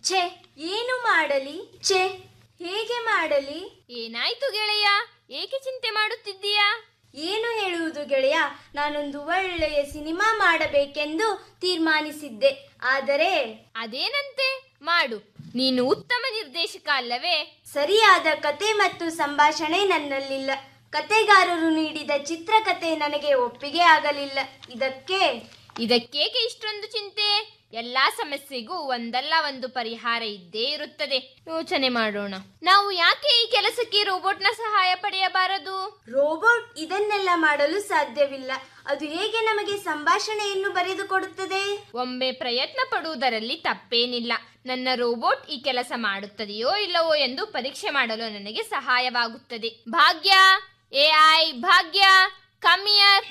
ಛೆ ಏನು ಮಾಡಲಿ ಛೆ ಹೇಗೆ ಮಾಡಲಿ ಏನಾಯ್ತು ಗೆಳೆಯ ಏಕೆ ಚಿಂತೆ ಮಾಡುತ್ತಿದ್ದೀಯಾ ಏನು ಹೇಳುವುದು ಗೆಳೆಯ ನಾನೊಂದು ಒಳ್ಳೆಯ ಸಿನಿಮಾ ಮಾಡಬೇಕೆಂದು ತೀರ್ಮಾನಿಸಿದ್ದೆ ಆದರೆ ಅದೇನಂತೆ ಮಾಡು ನೀನು ಉತ್ತಮ ನಿರ್ದೇಶಕ ಅಲ್ಲವೇ ಸರಿಯಾದ ಕತೆ ಮತ್ತು ಸಂಭಾಷಣೆ ನನ್ನಲ್ಲಿಲ್ಲ ಕತೆಗಾರರು ನೀಡಿದ ಚಿತ್ರಕತೆ ನನಗೆ ಒಪ್ಪಿಗೆ ಆಗಲಿಲ್ಲ ಇದಕ್ಕೆ ಇದಕ್ಕೇಕೆ ಇಷ್ಟೊಂದು ಚಿಂತೆ ಎಲ್ಲಾ ಸಮಸ್ಯೆಗೂ ಒಂದಲ್ಲ ಒಂದು ಪರಿಹಾರ ಇದ್ದೇ ಇರುತ್ತದೆ ಯೋಚನೆ ಮಾಡೋಣ ನಾವು ಯಾಕೆ ಈ ಕೆಲಸಕ್ಕೆ ರೋಬೋಟ್ನ ಸಹಾಯ ಪಡೆಯಬಾರದು ರೋಬೋಟ್ ಇದನ್ನೆಲ್ಲ ಮಾಡಲು ಸಾಧ್ಯವಿಲ್ಲ ಅದು ಹೇಗೆ ನಮಗೆ ಸಂಭಾಷಣೆಯನ್ನು ಬರೆದುಕೊಡುತ್ತದೆ ಒಮ್ಮೆ ಪ್ರಯತ್ನ ಪಡುವುದರಲ್ಲಿ ತಪ್ಪೇನಿಲ್ಲ ನನ್ನ ರೋಬೋಟ್ ಈ ಕೆಲಸ ಮಾಡುತ್ತದೆಯೋ ಇಲ್ಲವೋ ಎಂದು ಪರೀಕ್ಷೆ ಮಾಡಲು ನನಗೆ ಸಹಾಯವಾಗುತ್ತದೆ ಭಾಗ್ಯ ಎ ಐ ಭಾಗ್ಯ ಕಮಿಯರ್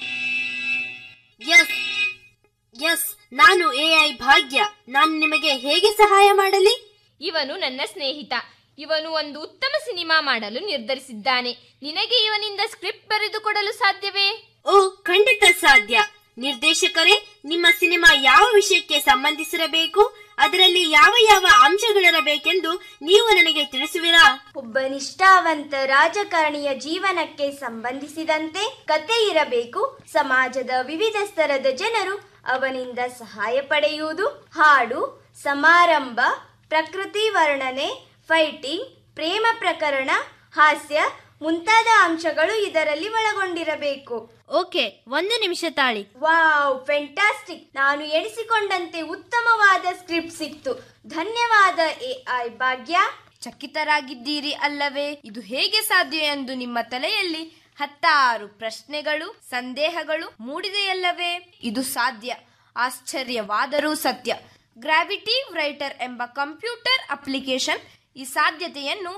ಎಸ್ ಎಸ್ ನಾನು ಎಐ ಭಾಗ್ಯ ನಾನು ನಿಮಗೆ ಹೇಗೆ ಸಹಾಯ ಮಾಡಲಿ ಇವನು ನನ್ನ ಸ್ನೇಹಿತ ಇವನು ಒಂದು ಉತ್ತಮ ಸಿನಿಮಾ ಮಾಡಲು ನಿರ್ಧರಿಸಿದ್ದಾನೆ ನಿನಗೆ ಇವನಿಂದ ಸ್ಕ್ರಿಪ್ಟ್ ಬರೆದುಕೊಡಲು ಸಾಧ್ಯವೇ ಓ ಖಂಡಿತ ಸಾಧ್ಯ ನಿರ್ದೇಶಕರೇ ನಿಮ್ಮ ಸಿನಿಮಾ ಯಾವ ವಿಷಯಕ್ಕೆ ಸಂಬಂಧಿಸಿರಬೇಕು ಅದರಲ್ಲಿ ಯಾವ ಯಾವ ಅಂಶಗಳಿರಬೇಕೆಂದು ನೀವು ನನಗೆ ತಿಳಿಸುವಿರಾ ಒಬ್ಬ ನಿಷ್ಠಾವಂತ ರಾಜಕಾರಣಿಯ ಜೀವನಕ್ಕೆ ಸಂಬಂಧಿಸಿದಂತೆ ಕತೆ ಇರಬೇಕು ಸಮಾಜದ ವಿವಿಧ ಸ್ತರದ ಜನರು ಅವನಿಂದ ಸಹಾಯ ಪಡೆಯುವುದು ಹಾಡು ಸಮಾರಂಭ ಪ್ರಕೃತಿ ವರ್ಣನೆ ಫೈಟಿಂಗ್ ಪ್ರೇಮ ಪ್ರಕರಣ ಹಾಸ್ಯ ಮುಂತಾದ ಅಂಶಗಳು ಇದರಲ್ಲಿ ಒಳಗೊಂಡಿರಬೇಕು ಓಕೆ ಒಂದು ನಿಮಿಷ ತಾಳಿ ವಾವ್ ಫೆಂಟಾಸ್ಟಿಕ್ ನಾನು ಎಣಿಸಿಕೊಂಡಂತೆ ಉತ್ತಮವಾದ ಸ್ಕ್ರಿಪ್ಟ್ ಸಿಕ್ತು ಧನ್ಯವಾದ ಎಐ ಭಾಗ್ಯ ಚಕಿತರಾಗಿದ್ದೀರಿ ಅಲ್ಲವೇ ಇದು ಹೇಗೆ ಸಾಧ್ಯ ಎಂದು ನಿಮ್ಮ ತಲೆಯಲ್ಲಿ ಹತ್ತಾರು ಪ್ರಶ್ನೆಗಳು ಸಂದೇಹಗಳು ಮೂಡಿದೆಯಲ್ಲವೇ ಇದು ಸಾಧ್ಯ ಆಶ್ಚರ್ಯವಾದರೂ ಸತ್ಯ ಗ್ರಾವಿಟಿ ರೈಟರ್ ಎಂಬ ಕಂಪ್ಯೂಟರ್ ಅಪ್ಲಿಕೇಶನ್ ಈ ಸಾಧ್ಯತೆಯನ್ನು